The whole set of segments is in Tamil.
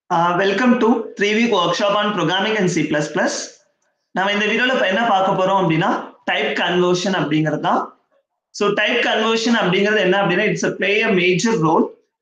Uh, welcome to three week workshop on programming in C++. நம்ம இந்த வீடியோல இப்ப என்ன பார்க்க போறோம் அப்படின்னா டைப் கன்வர்ஷன் அப்படிங்கிறது தான் ஸோ டைப் கன்வர்ஷன் அப்படிங்கிறது என்ன அப்படின்னா it's play uh major role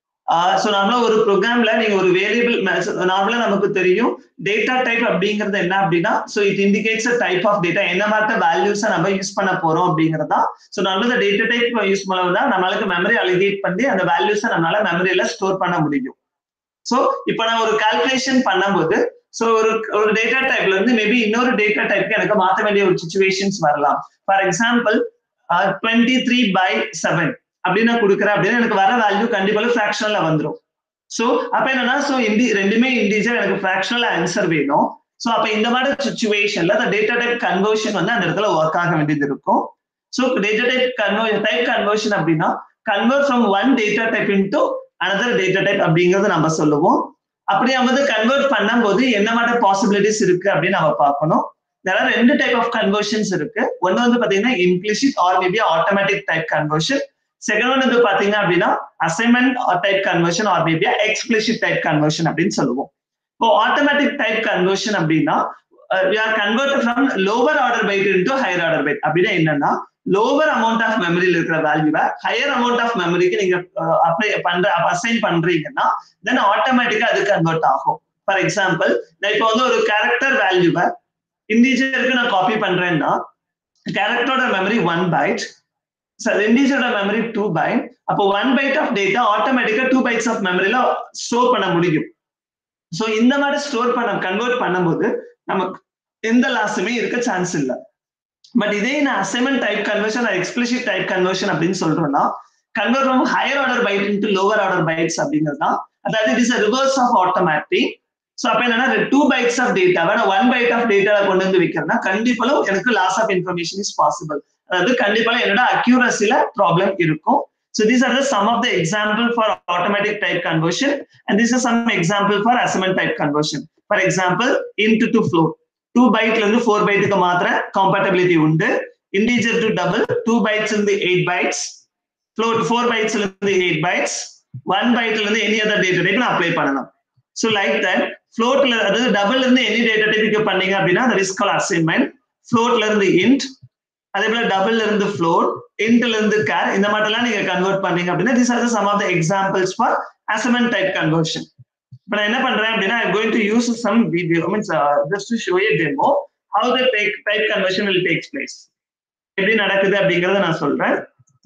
so நார்மலா ஒரு ப்ரோக்ராம்ல நீங்க ஒரு வேரியபிள் நார்மலா நமக்கு தெரியும் டேட்டா டைப் அப்படிங்கிறது என்ன அப்படின்னா so it indicates uh type of data என்ன மாதிரி வேல்யூஸை நம்ம யூஸ் பண்ண போறோம் அப்படிங்கிறது தான் ஸோ நார்மலா டேட்டா டைப் யூஸ் பண்ணோம்னா நம்மளுக்கு மெமரி அலிகேட் பண்ணி அந்த வேல்யூஸை நம்மளால மெமரியில ஸ்டோர் பண்ண முடியும் ஸோ இப்போ நான் ஒரு கால்குலேஷன் பண்ணும்போது ஸோ ஒரு ஒரு டேட்டா டைப்ல இருந்து மேபி இன்னொரு டேட்டா டைப்க்கு எனக்கு மாற்ற வேண்டிய ஒரு சுச்சுவேஷன்ஸ் வரலாம் for example twenty three by seven அப்படின்னு நான் கொடுக்குறேன் அப்படின்னா எனக்கு வர வேல்யூ கண்டிப்பாக ஃபிராக்ஷனல்ல வந்துடும் ஸோ அப்ப என்னன்னா ஸோ இண்டி ரெண்டுமே இண்டிஜர் எனக்கு ஃபிராக்ஷனல் ஆன்சர் வேணும் ஸோ அப்ப இந்த மாதிரி சுச்சுவேஷன்ல அந்த டேட்டா டைப் கன்வர்ஷன் வந்து அந்த இடத்துல ஒர்க் ஆக வேண்டியது இருக்கும் so data type conversion type conversion அப்படின்னா convert from one data type into another data type அப்படிங்கறது நம்ம சொல்லுவோம் அப்படி நம்ம வந்து கன்வெர்ட் பண்ணும்போது என்ன மாதிரி பாசிபிலிட்டிஸ் இருக்கு அப்படின்னு நம்ம பார்க்கணும் இதெல்லாம் ரெண்டு டைப் ஆஃப் கன்வர்ஷன்ஸ் இருக்கு ஒன்னு வந்து பாத்தீங்கன்னா implicit or maybe automatic type conversion second one வந்து பாத்தீங்க அப்படின்னா assignment type conversion or maybe explicit type conversion அப்படின்னு சொல்லுவோம் இப்போ ஆட்டோமேட்டிக் டைப் கன்வர்ஷன் அப்படின்னா we are convert from lower order byte into higher order byte அப்படின்னா என்னன்னா லோவர் அமௌண்ட் ஆஃப் மெமரியில் இருக்கிற வேல்யூவை ஹையர் அமௌண்ட் ஆஃப் மெமரிக்கு நீங்க அப்ளை பண்ற அசைன் பண்றீங்கன்னா தென் ஆட்டோமேட்டிக்கா அது கன்வெர்ட் ஆகும் ஃபார் எக்ஸாம்பிள் நான் இப்போ வந்து ஒரு கேரக்டர் வேல்யூவை இண்டிஜருக்கு நான் காப்பி பண்றேன்னா கேரக்டரோட மெமரி ஒன் பைட் இண்டிஜரோட மெமரி டூ பைட் அப்போ ஒன் பைட் ஆஃப் டேட்டா ஆட்டோமேட்டிக்கா டூ பைட்ஸ் ஆஃப் மெமரியில ஸ்டோர் பண்ண முடியும் ஸோ இந்த மாதிரி ஸ்டோர் பண்ண கன்வெர்ட் பண்ணும்போது நமக்கு எந்த லாஸுமே இருக்க சான்ஸ் இல்லை பட் இதே நான் assignment type conversion explicit type conversion அப்படின்னு சொல்றோம்னா convert from higher order byte into lower order bytes அப்படிங்கிறது தான் அதாவது it is reverse of automatic so அப்ப என்னன்னா டூ பைட்ஸ் ஆஃப் டேட்டாவை நான் ஒன் பைட் ஆஃப் டேட்டாவை கொண்டு வந்து வைக்கிறேன்னா கண்டிப்பாலும் எனக்கு loss of information is possible அதாவது கண்டிப்பாக என்னோட அக்யூரஸில ப்ராப்ளம் இருக்கும் So these are the some of the example for automatic type conversion and this is some example for assignment type conversion. For example, int to float. Two பைட்ல இருந்து ஃபோர் பைட்டுக்கு மாத்திர காம்பேட்டபிலிட்டி உண்டு integer to double two bytes இருந்து எயிட் பைட்ஸ் ஃப்ளோட் ஃபோர் பைட்ஸ்ல இருந்து எயிட் பைட்ஸ் ஒன் பைட்ல இருந்து எனி அதர் டேட்டா டைப் நான் அப்ளை பண்ணலாம் ஸோ லைக் தட் ஃப்ளோட்ல அதாவது டபுள் இருந்து எனி டேட்டா டைப்புக்கு பண்ணீங்க அப்படின்னா அந்த ரிஸ்க் அசைன்மெண்ட் ஃப்ளோட்ல இருந்து இன்ட் அதே போல டபுள்ல இருந்து ஃப்ளோட் இன்ட்ல இருந்து கேர் இந்த மாதிரிலாம் நீங்க கன்வெர்ட் பண்ணீங்க அப்படின்னா this are some of the examples for assignment type conversion இப்போ நான் என்ன பண்றேன் அப்படின்னா I going to use some video means just to show a demo how the type type conversion will takes place எப்படி நடக்குது அப்படிங்கறத நான் சொல்றேன்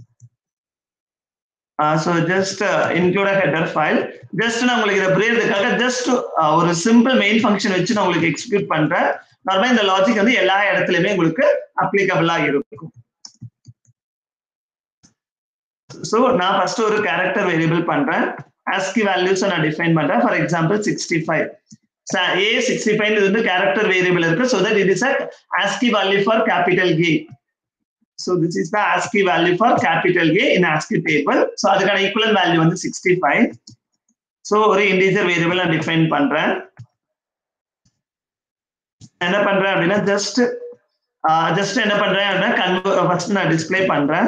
so just include header file just நான் உங்களுக்கு இதை புரியறதுக்காக ஜஸ்ட் ஒரு சிம்பிள் மெயின் ஃபங்க்ஷன் வச்சு நான் உங்களுக்கு எக்ஸிக்யூட் பண்றேன் நார்மலா இந்த லாஜிக் வந்து எல்லா இடத்துலயுமே உங்களுக்கு அப்ளிகபிளா இருக்கும் ஸோ நான் ஃபர்ஸ்ட் ஒரு கேரக்டர் வேரியபிள் பண்றேன் ASCII வேல்யூஸ் நான் டிஃபைன் பண்றேன் for example sixty five A sixty five இது வந்து கேரக்டர் வேரியபிள் இருக்கு so that it is uh ASCII value for capital A so this is the ASCII value for capital A in ASCII table so அதுக்கான ஈக்குவலன் வேல்யூ வந்து சிக்ஸ்டி ஃபைவ் ஸோ ஒரு இண்டீஜர் வேரியபிள் நான் டிஃபைன் பண்றேன் என்ன பண்றேன் அப்படின்னா ஜஸ்ட் ஜஸ்ட் என்ன பண்றேன் அப்படின்னா கன்வ ஃபர்ஸ்ட் நான் டிஸ்பிளே பண்றேன்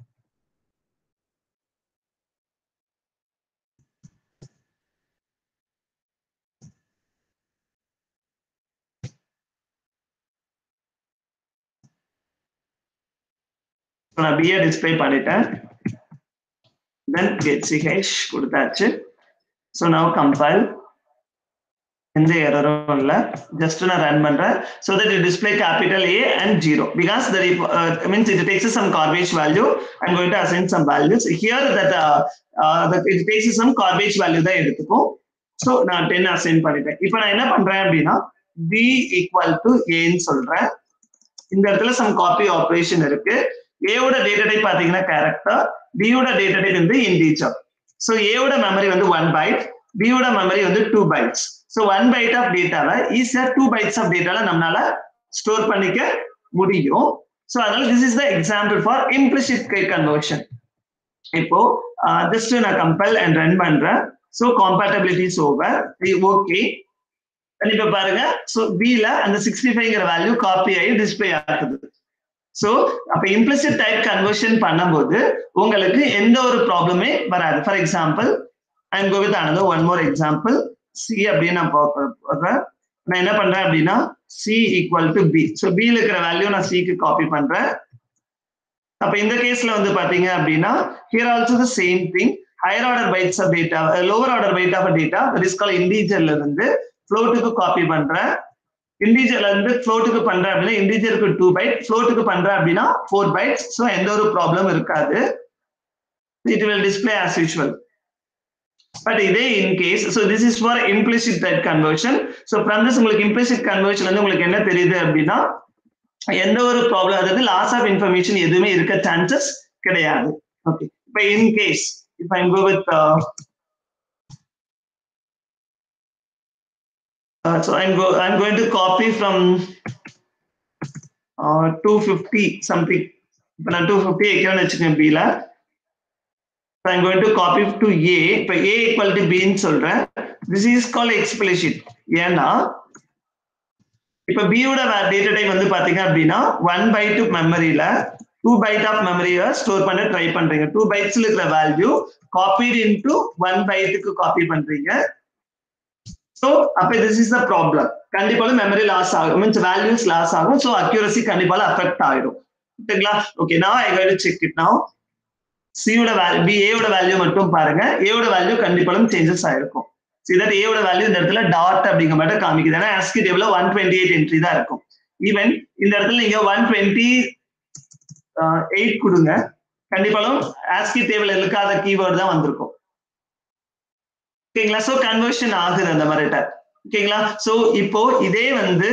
நான் பிஏ டிஸ்பிளே பண்ணிட்டேன் தென் கெட் சிஹெச் கொடுத்தாச்சு ஸோ நவ் கம்பைல் எந்த எரரும் இல்லை ஜஸ்ட் நான் ரன் பண்றேன் so that it display capital A and zero because the means it takes some garbage value I'm going to assign some values here that it takes some garbage value தான் எடுத்துக்கும் ஸோ நான் டென் அசைன் பண்ணிட்டேன் இப்போ நான் என்ன பண்றேன் அப்படின்னா பி ஈக்குவல் டு ஏன்னு சொல்றேன் இந்த இடத்துல சம் காப்பி ஆப்ரேஷன் இருக்கு ஏவோட டேட்டா டைப் பாத்தீங்கன்னா கேரக்டர் பியோட டேட்டா டைப் வந்து இன்டீஜர் ஸோ ஏவோட மெமரி வந்து ஒன் பைட் பியோட மெமரி வந்து two bytes so one byte of டேட்டாவை ஈஸியா டூ பைட்ஸ் ஆஃப் டேட்டால நம்மளால ஸ்டோர் பண்ணிக்க முடியும் ஸோ அதனால this is the example for implicit conversion இப்போ ஜஸ்ட் நான் கம்பல் அண்ட் ரன் பண்றேன் so compatibility is over okay இப்ப பாருங்க ஸோ பில அந்த சிக்ஸ்டி ஃபைவ்ங்கிற வேல்யூ காப்பி ஆகி டிஸ்பிளே ஆகுது ஸோ அப்ப இம்ப்ளிசிட் டைப் கன்வர்ஷன் பண்ணும்போது உங்களுக்கு எந்த ஒரு ப்ராப்ளமே வராது for example I go with another one more example C அப்படின்னு நான் போடுறேன் நான் என்ன பண்றேன் அப்படின்னா C equal to B so பியில் இருக்கிற வேல்யூ நான் சிக்கு காப்பி பண்றேன் அப்ப இந்த கேஸ்ல வந்து பாத்தீங்க அப்படின்னா here also the same thing higher order bytes of data lower order byte of data is call இண்டீஜர்ல இருந்து ஃப்ளோட்டுக்கு காப்பி பண்றேன் இண்டீஜர்ல இருந்து ஃப்ளோட்டுக்கு பண்றேன் அப்படின்னா இண்டீஜருக்கு டூ பைட் ஃப்ளோட்டுக்கு பண்றேன் அப்படின்னா ஃபோர் பைட்ஸ் ஸோ எந்த ஒரு ப்ராப்ளம் இருக்காது it will display as usual but இதே in case so this is for implicit type conversion so from this உங்களுக்கு இம்ப்ளிசிட் கன்வர்ஷன் வந்து உங்களுக்கு என்ன தெரியுது அப்படின்னா எந்த ஒரு ப்ராப்ளம் அதாவது லாஸ் ஆஃப் இன்ஃபர்மேஷன் எதுவுமே இருக்க சான்சஸ் கிடையாது ஓகே இப்போ in case if I go with uh, uh, so I'm go I'm going to copy from uh, 250 something. இப்போ நான் 250 வைக்கிறேன்னு வச்சுக்கேன் B ல So I'm going to copy to A. இப்போ A equal to B ன்னு சொல்றேன். This is called explicit. ஏன்னா இப்போ B யோட டேட்டா டைப் வந்து பாத்தீங்க அப்படின்னா ஒன் பைட் மெமரியில டூ பைட் ஆஃப் மெமரியை ஸ்டோர் பண்ண ட்ரை பண்றீங்க டூ பைட்ஸ்ல இருக்கிற வேல்யூ காப்பீட் இன்டு ஒன் பைட்டுக்கு காப்பி பண்றீங்க ஸோ அப்ப திஸ் இஸ் த ப்ராப்ளம் கண்டிப்பாலும் மெமரி லாஸ் ஆகும் மீன்ஸ் வேல்யூஸ் லாஸ் ஆகும் ஸோ அக்யூரசி கண்டிப்பாலும் அஃபெக்ட் ஆயிடும் ஓகேங்களா ஓகே நான் I going check it now சியோட வேல்யூ பி ஏயோட வேல்யூ மட்டும் பாருங்க ஏயோட வேல்யூ கண்டிப்பாலும் சேஞ்சஸ் ஆயிருக்கும் சி தட் ஏயோட வேல்யூ இந்த இடத்துல டாட் அப்படிங்கிற மட்டும் காமிக்குது ஏன்னா ASCII table one twenty eight entry தான் இருக்கும் ஈவன் இந்த இடத்துல நீங்க ஒன் டுவெண்ட்டி எயிட் கொடுங்க கண்டிப்பாலும் ஆஸ்கி டேபிள் இருக்காத கீவேர்டு தான் வந்திருக்கும் ஓகேங்களா சோ கன்வர்ஷன் ஆகுது அந்த மாதிரி ஓகேங்களா சோ இப்போ இதே வந்து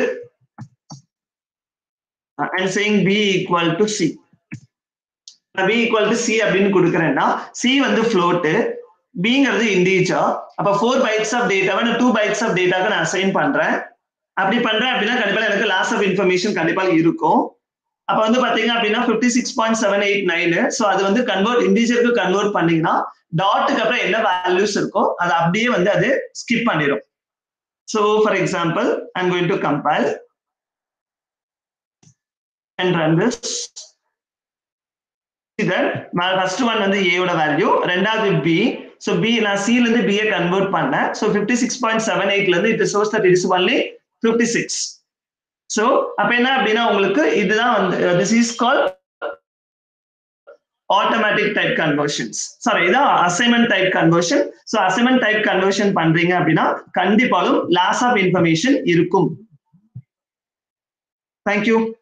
and saying B equal to C B equal to C அப்படின்னு கொடுக்குறேன்னா சி வந்து ஃப்ளோட்டு பிங்கிறது இண்டீஜர் அப்ப ஃபோர் பைட்ஸ் ஆஃப் டேட்டாவை நான் டூ பைட்ஸ் ஆஃப் டேட்டாக்கு நான் அசைன் பண்றேன் அப்படி பண்றேன் அப்படின்னா கண்டிப்பா எனக்கு லாஸ் ஆஃப் இன்ஃபர்மேஷன் கண்டிப்பா இருக்கும் அப்ப வந்து பாத்தீங்க அப்படின்னா fifty six point seven eight nine so அது வந்து கன்வெர்ட் இண்டீஜருக்கு கன்வெர்ட் பண்ணீங்கன்னா டாட்டுக்கு அப்புறம் என்ன வேல்யூஸ் இருக்கோ அது அப்படியே வந்து அது ஸ்கிப் பண்ணிடும் so for example I'm going to compile and run this first one வந்து ஏயோட வேல்யூ ரெண்டாவது பி ஸோ பி நான் சில இருந்து பிஏ கன்வெர்ட் பண்ணேன் so fifty six point seven எயிட்ல இருந்து இட் சோர்ஸ் that it's only fifty six so அப்ப என்ன அப்படின்னா உங்களுக்கு இதுதான் வந்து this is call automatic type conversions sorry இதான் assignment type conversion so assignment type conversion பண்றீங்க அப்படின்னா கண்டிப்பாலும் லாஸ் ஆஃப் இன்ஃபர்மேஷன் இருக்கும் தேங்க்யூ